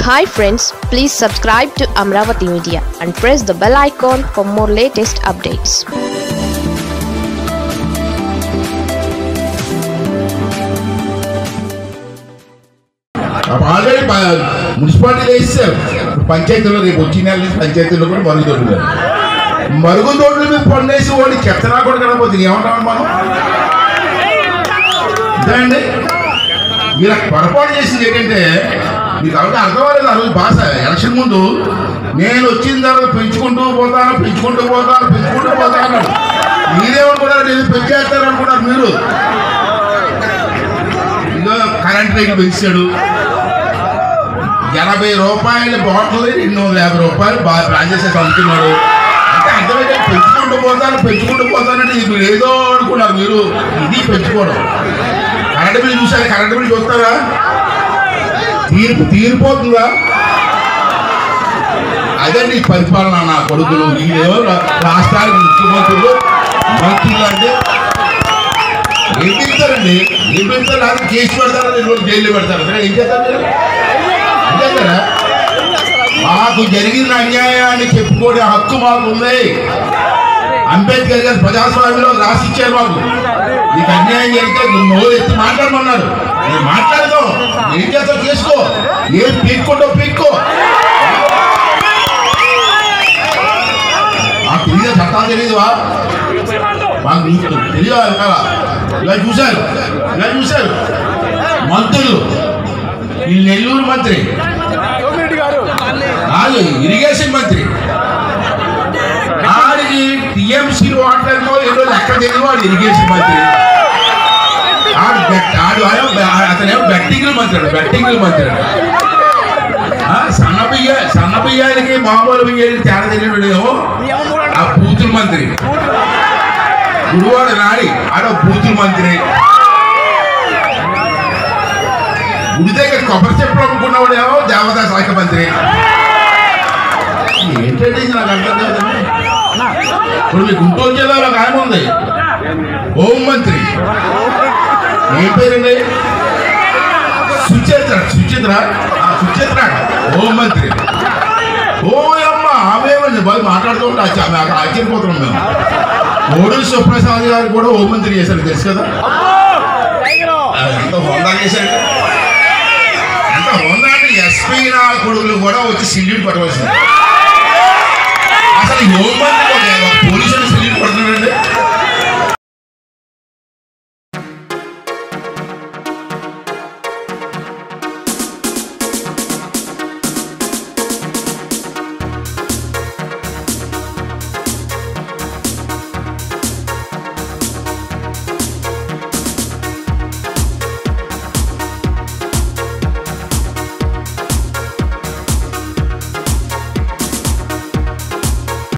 Hi friends please subscribe to Amaravati media and press the bell icon for more latest updates already మున్సిపాలిటీలో వేస్తారు ఇప్పుడు పంచాయతీలో రేపు వచ్చే నెల నుంచి పంచాయతీలో కూడా మరుగుదొడ్లు లేవు. మరుగుదొడ్లు మీద పన్నేసి ఓడి చెత్తనా కూడా కనపోతుంది ఏమంటాం మనం అండి మీరు అక్కడ పొరపాటు చేసింది ఏంటంటే మీకు కాబట్టి అర్థమలేదు ఆ రోజు భాష ఎలక్షన్ ముందు నేను వచ్చిన తర్వాత పెంచుకుంటూ పోతాను పెంచుకుంటూ పోతాను పెంచుకుంటూ పోతాను అన్నాడు మీరేమనుకున్నారు నేను పెంచేస్తారు అనుకున్నారు మీరు ఇదో కరెంట్ రేట్లు పెంచాడు ఎనభై రూపాయల బాటిల్ రెండు వందల యాభై రూపాయలు బాగా రాజేసేసి అమ్ముతున్నాడు అంటే అర్థమైతే పెంచుకుంటూ పోతాను పెంచుకుంటూ పోతానంటే ఇది మీరు ఏదో అనుకున్నారు మీరు ఇది పెంచుకోవడం కరెంట్ బిల్ చూసారు కరెంట్ బిల్ చూస్తారా తీర్పు తీరిపోతుందా అదే నీ పరిపాలన నా కొడుకులు వీళ్ళేమో రా- రాష్ట్రానికి ముఖ్యమంత్రులు మంత్రులు అంటే ఏం పెడతారండి ఏం పెడతారు అది కేసు పెడతారు రెండు రోజులు జైల్లో పెడతారు అసలు ఏం చేస్తారు మీరు? ఏం చేస్తారా మాకు జరిగిన అన్యాయాన్ని చెప్పుకోవడే హక్కు మాకు ఉంది అంబేద్కర్ గారు ప్రజాస్వామ్యంలో రాసిచ్చారు మాకు నీకు అన్యాయం జరిగితే నువ్వు నోరు ఎత్తి మాట్లాడమన్నారు నేను మాట్లాడదాం ఏం చేస్తావు చేసుకో ఏం పీక్కుంటో పీక్కో మాకు తెలియదు చట్టాలు తెలియదువా మాకు తెలియదు కదా ఇలా చూశారు ఇలా చూశారు మంత్రులు ఈ నెల్లూరు మంత్రి కాదు ఇరిగేషన్ మంత్రి ఆడికి టిఎంసీ వాటర్లో ఏదో లెక్క తెలియదు వాడు ఇరిగేషన్ మంత్రి ఆడు బెట్ ఆడు అతనేమో బెట్టింగ్ల మంత్రి బెట్టింగ్ల మంత్రి ఆ, సన్న బియ్య సన్న బియ్యానికి మామూలు బియ్యానికి తేడా తెలియడేమో ఆ బూతుల మంత్రి గుడివాడ నాడి ఆడ బూతుల మంత్రి గుడి దగ్గర కొబ్బరి చెప్పులు అమ్ముకున్నవాడేమో దేవతా శాఖ మంత్రి ఏంటంటే ఇది నాకు అర్థం కాదండి ఇప్పుడు మీ గుంటూరు జిల్లాలో ఒక ఆయన ఉంది హోం మంత్రి ఏం పేరండి సుచిత్ర సుచిత్ర ఆ సుచిత్ర హోం మంత్రి ఓ అమ్మ ఆమెమండి బాగా మాట్లాడుతూ ఉంటే ఆశ్చర్య- ఆమె ఆశ్చర్యపోతున్నాం మేము కోడూరు సుప్రసాద్ గారు కూడా హోం మంత్రి చేశారు తెలుసు కదా అది ఎంత హోందా చేశారు ఎంత హోందా అంటే ఎస్పీ నా కొడుకులు కూడా వచ్చి సిల్యూట్ పట్టవలసింది అసలు ఈ హోం మంత్రి ఒక పోలీసు